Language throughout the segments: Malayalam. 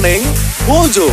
Morning Mojo.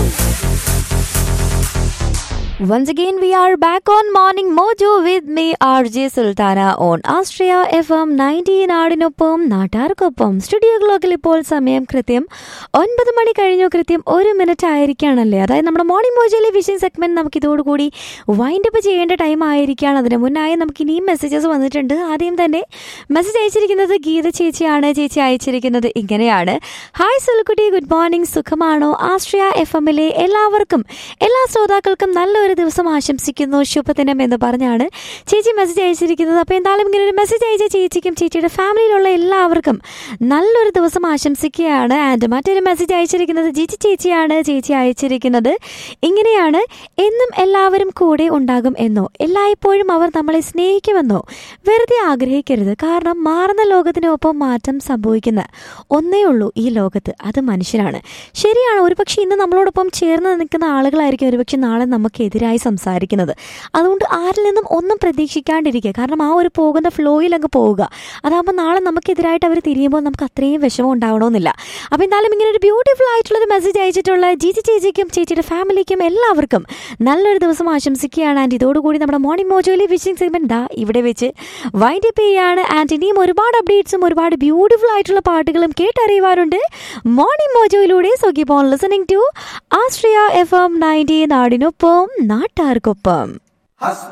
Once again, we are back on Morning Mojo with me, RJ Sultana, on Austria FM 90 നാടിനൊപ്പം നാട്ടാർക്കൊപ്പം സ്റ്റുഡിയോ ക്ലോക്കിൽ ഇപ്പോൾ സമയം കൃത്യം ഒൻപത് മണി കഴിഞ്ഞു കൃത്യം ഒരു മിനിറ്റ് ആയിരിക്കുകയാണല്ലേ അതായത് നമ്മുടെ മോർണിംഗ് മോജോയിലെ വിഷൻ സെഗ്മെന്റ് നമുക്ക് ഇതോടുകൂടി വൈൻഡ് അപ്പ് ചെയ്യേണ്ട ടൈം ആയിരിക്കുകയാണ് അതിന് മുന്നായി നമുക്ക് ഇനിയും മെസ്സേജസ് വന്നിട്ടുണ്ട് ആദ്യം തന്നെ മെസ്സേജ് അയച്ചിരിക്കുന്നത് ഗീത ചേച്ചിയാണ് ചേച്ചി അയച്ചിരിക്കുന്നത് ഇങ്ങനെയാണ് ഹായ് സുൽക്കുട്ടി ഗുഡ് മോർണിംഗ് സുഖമാണോ ആസ്ട്രിയ എഫ് എമ്മിലെ എല്ലാവർക്കും എല്ലാ ശ്രോതാക്കൾക്കും നല്ലൊരു ദിവസം ആശംസിക്കുന്നു ശുഭദിനം എന്ന് പറഞ്ഞാണ് ചേച്ചി മെസ്സേജ് അയച്ചിരിക്കുന്നത് അപ്പോൾ എന്തായാലും ഇങ്ങനെ ഒരു മെസ്സേജ് അയച്ച ചേച്ചിക്കും ചേച്ചിയുടെ ഫാമിലിയിലുള്ള എല്ലാവർക്കും നല്ലൊരു ദിവസം ആശംസിക്കുകയാണ് ആൻഡ് മറ്റൊരു മെസ്സേജ് അയച്ചിരിക്കുന്നത് ജിജി ചേച്ചിയാണ് ചേച്ചി അയച്ചിരിക്കുന്നത് ഇങ്ങനെയാണ് എന്നും എല്ലാവരും കൂടെ ഉണ്ടാകും എന്നോ എല്ലായ്പ്പോഴും അവർ നമ്മളെ സ്നേഹിക്കുമെന്നോ വെറുതെ ആഗ്രഹിക്കരുത് കാരണം മാറുന്ന ലോകത്തിനൊപ്പം മാറ്റം സംഭവിക്കുന്ന ഒന്നേ ഉള്ളൂ ഈ ലോകത്ത് അത് മനുഷ്യരാണ് ശരിയാണ് ഒരുപക്ഷെ ഇന്ന് നമ്മളോടൊപ്പം ചേർന്ന് നിൽക്കുന്ന ആളുകളായിരിക്കും ഒരുപക്ഷെ നാളെ നമുക്കെതിരായി സംസാരിക്കുന്നത് അതുകൊണ്ട് ആരിൽ നിന്നും ഒന്നും പ്രതീക്ഷിക്കാണ്ടിരിക്കുക കാരണം ആ ഒരു പോകുന്ന ഫ്ലോയിൽ അങ്ങ് പോവുക അതാകുമ്പോൾ നാളെ നമുക്കെതിരായിട്ട് അവർ തിരിയുമ്പോൾ നമുക്ക് അത്രയും വിഷമം ഉണ്ടാവണമെന്നില്ല അപ്പോൾ എന്തായാലും ഇങ്ങനെ ഒരു ബ്യൂട്ടിഫുൾ ആയിട്ടുള്ളൊരു മെസ്സേജ് അയച്ചിട്ടുള്ള ജിജി ചേച്ചിക്കും ചേച്ചിയുടെ ഫാമിലിക്കും എല്ലാവർക്കും നല്ലൊരു ദിവസം ആശംസിക്കുകയാണ് ആൻഡ് ഇതോടുകൂടി നമ്മുടെ മോർണിംഗ് മോജോയിലെ വിഷിംഗ് സെഗ്മെന്റ് ദാ ഇവിടെ വെച്ച് വൈൻഡ് അപ്പ് ചെയ്യാണ് ആൻഡ് ഇനിയും ഒരുപാട് അപ്ഡേറ്റ്സും ഒരുപാട് ബ്യൂട്ടിഫുൾ ആയിട്ടുള്ള പാട്ടുകളും കേട്ടറിയുവാറുണ്ട് മോർണിംഗ് മോജോയിലൂടെ so keep on listening to Astria F M ninety നാടിനൊപ്പം നാട്ടാർക്കൊപ്പം